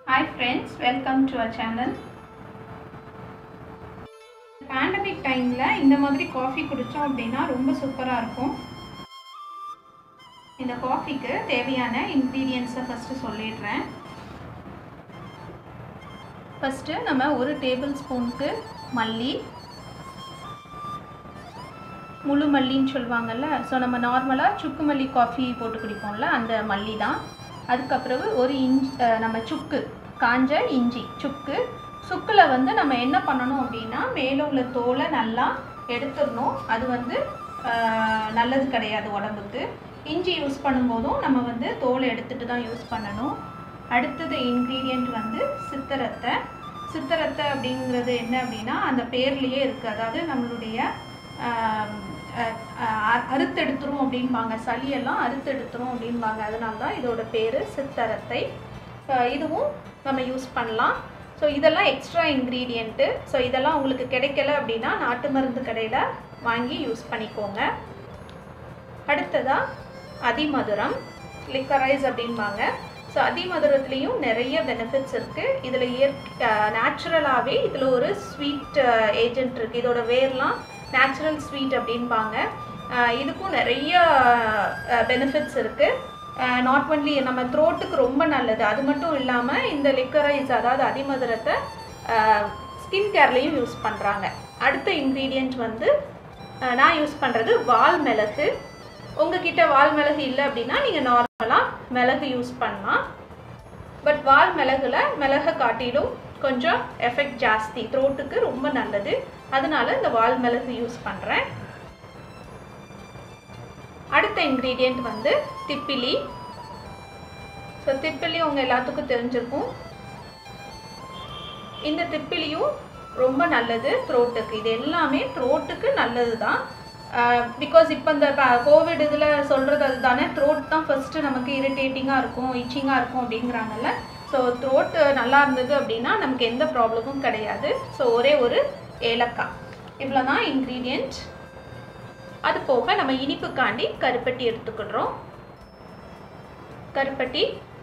hi friends welcome to our channel pandemic டைமில் இந்த மாதிரி காஃபி குடித்தோம் அப்படின்னா ரொம்ப சூப்பராக இருக்கும் இந்த காஃபிக்கு தேவையான இன்க்ரீடியன்ஸை ஃபஸ்ட்டு சொல்லிடுறேன் ஃபஸ்ட்டு நம்ம ஒரு டேபிள் ஸ்பூனுக்கு மல்லி முழு மல்லின்னு சொல்லுவாங்கல்ல ஸோ நம்ம நார்மலாக சுக்கு மல்லி காஃபி போட்டு குடிப்போம்ல அந்த மல்லி தான் அதுக்கப்புறம் ஒரு இஞ்சி நம்ம சுக்கு காஞ்ச இஞ்சி சுக்கு சுக்கில் வந்து நம்ம என்ன பண்ணணும் அப்படின்னா மேலே உள்ள தோலை நல்லா எடுத்துடணும் அது வந்து நல்லது கிடையாது உடம்புக்கு இஞ்சி யூஸ் பண்ணும்போதும் நம்ம வந்து தோலை எடுத்துகிட்டு தான் யூஸ் பண்ணணும் அடுத்தது இன்க்ரீடியண்ட் வந்து சித்தரத்தை சித்தரத்தை அப்படிங்கிறது என்ன அப்படின்னா அந்த பேர்லேயே இருக்குது அதாவது நம்மளுடைய அறுத்தெடுத்துரும் அப்படின்பாங்க சளியெல்லாம் அறுத்தெடுத்துரும் அப்படின்பாங்க அதனால தான் இதோட பேர் சித்தரத்தை இதுவும் நம்ம யூஸ் பண்ணலாம் ஸோ இதெல்லாம் எக்ஸ்ட்ரா இன்க்ரீடியண்ட்டு ஸோ இதெல்லாம் உங்களுக்கு கிடைக்கல அப்படின்னா நாட்டு மருந்து கடையில் வாங்கி யூஸ் பண்ணிக்கோங்க அடுத்ததாக அதிமதுரம் லிக்கரைஸ் அப்படின்பாங்க ஸோ அதிமதுரத்துலேயும் நிறைய பெனிஃபிட்ஸ் இருக்குது இதில் இயற்கை நேச்சுரலாகவே இதில் ஒரு ஸ்வீட் ஏஜென்ட் இருக்குது இதோட வேர்லாம் நேச்சுரல் ஸ்வீட் அப்படின்பாங்க இதுக்கும் நிறைய பெனிஃபிட்ஸ் இருக்குது நாட் ஒன்லி நம்ம த்ரோட்டுக்கு ரொம்ப நல்லது அது மட்டும் இல்லாமல் இந்த லிக்கரைஸ் அதாவது அதிமதுரத்தை ஸ்கின் கேர்லேயும் யூஸ் பண்ணுறாங்க அடுத்த இன்க்ரீடியண்ட் வந்து நான் யூஸ் பண்ணுறது வால் மிளகு உங்ககிட்ட வால் மிளகு இல்லை அப்படின்னா நீங்கள் நார்மலாக மிளகு யூஸ் பண்ணலாம் பட் வால் மிளகுல மிளகை காட்டிலும் கொஞ்சம் எஃபெக்ட் ஜாஸ்தி த்ரோட்டுக்கு ரொம்ப நல்லது அதனால இந்த வால் மிளகு யூஸ் பண்ணுறேன் அடுத்த இன்க்ரீடியண்ட் வந்து திப்பிலி ஸோ திப்பிலி உங்கள் எல்லாத்துக்கும் தெரிஞ்சிருக்கும் இந்த திப்பிலியும் ரொம்ப நல்லது த்ரோட்டுக்கு இது எல்லாமே த்ரோட்டுக்கு நல்லது தான் பிகாஸ் இப்போ இந்த கோவிட் இதில் சொல்கிறது அதுதானே த்ரோட் தான் ஃபஸ்ட்டு நமக்கு இரிட்டேட்டிங்காக இருக்கும் இச்சிங்காக இருக்கும் அப்படிங்கிறாங்கல்ல ஸோ த்ரோட் நல்லா இருந்தது அப்படின்னா நமக்கு எந்த ப்ராப்ளமும் கிடையாது ஸோ ஒரே ஒரு ஏலக்காய் இவ்வளோ தான் இன்க்ரீடியண்ட் அது போக நம்ம இனிப்புக்காண்டி கருப்பட்டி எடுத்துக்கிடுறோம் கருப்பட்டி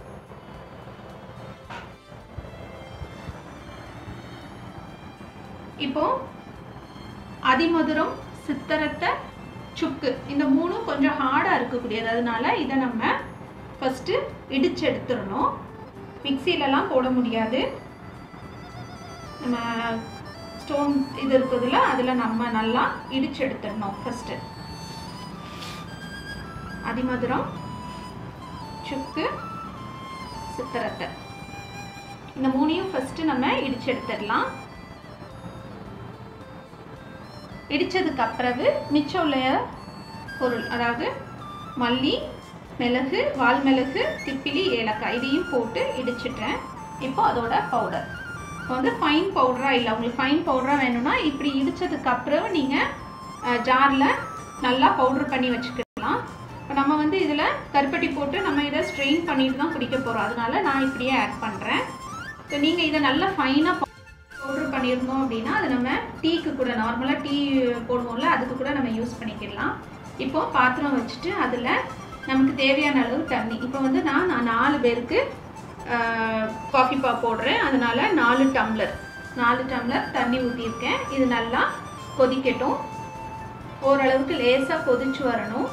இப்போ அதிமதுரம் சித்தரத்தை சுக்கு இந்த மூணும் கொஞ்சம் ஹார்டாக இருக்கக்கூடியது அதனால இதை நம்ம ஃபஸ்ட்டு இடிச்சு எடுத்துடணும் மிக்சிலலாம் போட முடியாது நம்ம ஸ்டோன் இது இருக்குதுல அதில் நம்ம நல்லா இடிச்சு எடுத்துடணும் ஃபஸ்ட்டு அதிமதுரம் சுக்கு சித்திரத்தை இந்த மூணையும் ஃபஸ்ட்டு நம்ம இடிச்சு எடுத்துடலாம் இடித்ததுக்கு அப்புறவு மிச்சம் உள்ள பொருள் அதாவது மல்லி மிளகு வால் மிளகு திப்பிலி ஏலக்காய் இதையும் போட்டு இடிச்சிட்டேன் இப்போ அதோட பவுடர் இப்போ வந்து ஃபைன் பவுடராக இல்லை உங்களுக்கு ஃபைன் பவுடராக வேணும்னா இப்படி இடித்ததுக்கு அப்புறம் நீங்கள் ஜாரில் நல்லா பவுட்ரு பண்ணி வச்சுக்கலாம் இப்போ நம்ம வந்து இதில் கருப்பட்டி போட்டு நம்ம இதை ஸ்ட்ரெயின் பண்ணிட்டு தான் குடிக்க போகிறோம் அதனால நான் இப்படியே ஆட் பண்ணுறேன் ஸோ நீங்கள் இதை நல்லா ஃபைனாக பவுட்ரு பண்ணியிருந்தோம் அப்படின்னா அது நம்ம டீக்கு கூட நார்மலாக டீ போடுவோம்ல அதுக்கு கூட நம்ம யூஸ் பண்ணிக்கிடலாம் இப்போது பாத்திரம் வச்சுட்டு அதில் நமக்கு தேவையான அளவு தண்ணி இப்போ வந்து நான் நான் நாலு பேருக்கு காஃபி பா போடுறேன் அதனால் நாலு டம்ளர் நாலு டம்ளர் தண்ணி ஊற்றியிருக்கேன் இது நல்லா கொதிக்கட்டும் ஓரளவுக்கு லேசாக கொதிச்சு வரணும்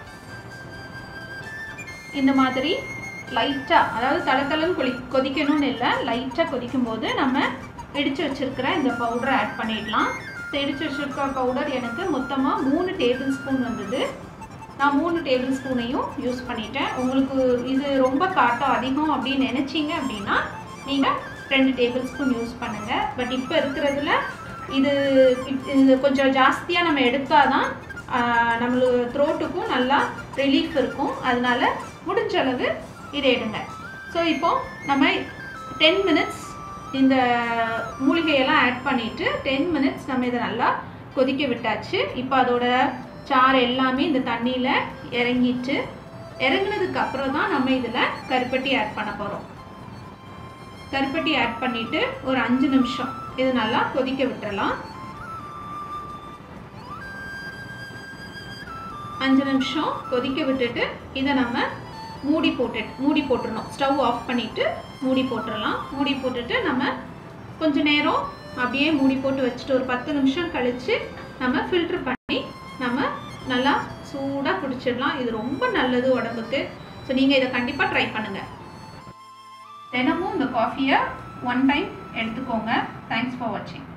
இந்த மாதிரி லைட்டாக அதாவது தளத்தளம் கொதி கொதிக்கணும்னு இல்லை லைட்டாக கொதிக்கும் போது நம்ம இடித்து வச்சுருக்கிற இந்த பவுடரை ஆட் பண்ணிடலாம் இடித்து வச்சுருக்க பவுடர் எனக்கு மொத்தமாக மூணு டேபிள் ஸ்பூன் வந்தது நான் மூணு டேபிள் ஸ்பூனையும் யூஸ் பண்ணிட்டேன் உங்களுக்கு இது ரொம்ப காட்டம் அதிகம் அப்படின்னு நினச்சிங்க அப்படின்னா நீங்கள் ரெண்டு டேபிள் ஸ்பூன் யூஸ் பண்ணுங்கள் பட் இப்போ இருக்கிறதுல இது இது கொஞ்சம் ஜாஸ்தியாக நம்ம எடுத்தால் தான் நம்மளுக்கு த்ரோட்டுக்கும் நல்லா ரிலீஃப் இருக்கும் அதனால முடிஞ்ச அளவு இதை எடுங்க ஸோ இப்போது நம்ம டென் மினிட்ஸ் இந்த மூலிகையெல்லாம் ஆட் பண்ணிவிட்டு டென் மினிட்ஸ் நம்ம இதை நல்லா கொதிக்க விட்டாச்சு இப்போ அதோட சாறு எல்லாமே இந்த தண்ணியில் இறங்கிட்டு இறங்கினதுக்கு அப்புறம் தான் நம்ம இதில் கருப்பட்டி ஆட் பண்ண போகிறோம் கருப்பட்டி ஆட் பண்ணிவிட்டு ஒரு அஞ்சு நிமிஷம் இது நல்லா கொதிக்க விட்டுறலாம் அஞ்சு நிமிஷம் கொதிக்க விட்டுட்டு இதை நம்ம மூடி போட்டு மூடி போட்டுடணும் ஸ்டவ் ஆஃப் பண்ணிவிட்டு மூடி போட்டுடலாம் மூடி போட்டுட்டு நம்ம கொஞ்ச நேரம் அப்படியே மூடி போட்டு வச்சுட்டு ஒரு பத்து நிமிஷம் கழித்து நம்ம ஃபில்ட்ரு பண்ணி நம்ம நல்லா சூடாக குடிச்சிடலாம் இது ரொம்ப நல்லது உடம்புக்கு ஸோ நீங்கள் இதை கண்டிப்பாக ட்ரை பண்ணுங்கள் தினமும் இந்த காஃபியை ஒன் டைம் எடுத்துக்கோங்க தேங்க்ஸ் ஃபார் வாட்சிங்